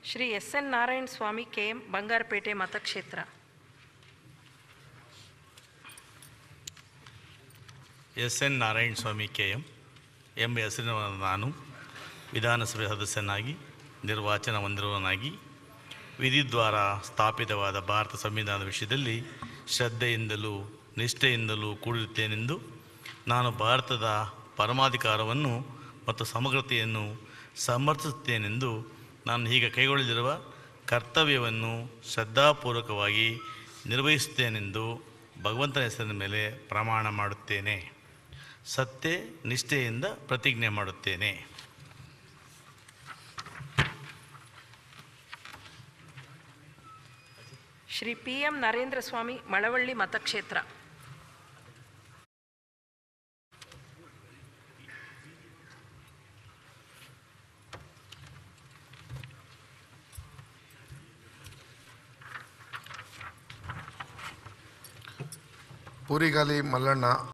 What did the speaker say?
Shri S N Narayana Swamy K M Bangarapet ಮತಕ್ಷೇತ್ರ S N Narayana Swamy K M ಎಂಬ ಹೆಸರಿನ ನಾನು ವಿಧಾನಸಭೆ ಸದಸ್ಯನಾಗಿ ನಿರ್ವಾಚನ ಹೊಂದಿರುವವನಾಗಿ ವಿಧಿದ್ವಾರ ಸ್ಥಾಪಿತವಾದ ಭಾರತ ಸಂವಿಧಾನದ ವಿಷಯದಲ್ಲಿ ಶ್ರದ್ಧೆಯಿಂದಲೂ ನಿಷ್ಠೆಯಿಂದಲೂ ಕೂಡಿರುತ್ತೇನೆಂದು ನಾನು ಭಾರತದ ಪರಮಾಧಿಕಾರವನ್ನು ಮತ್ತು ಸಮಗ್ರತೆಯನ್ನು ಸಮರ್ಥಿಸುತ್ತೇನೆಂದು ನಾನು ಈಗ ಕೈಗೊಳ್ಳಲಿರುವ ಕರ್ತವ್ಯವನ್ನು ಶ್ರದ್ಧಾಪೂರ್ವಕವಾಗಿ ನಿರ್ವಹಿಸುತ್ತೇನೆಂದು ಭಗವಂತನ ಹೆಸರಿನ ಮೇಲೆ ಪ್ರಮಾಣ ಮಾಡುತ್ತೇನೆ ಸತ್ಯ ನಿಷ್ಠೆಯಿಂದ ಪ್ರತಿಜ್ಞೆ ಮಾಡುತ್ತೇನೆ ಶ್ರೀ ಪಿ ಎಂ ನರೇಂದ್ರ ಸ್ವಾಮಿ ಮಳವಳ್ಳಿ ಮತಕ್ಷೇತ್ರ ಪೂರಿಗಾಲಿ ಮಲ್ಲಣ್ಣ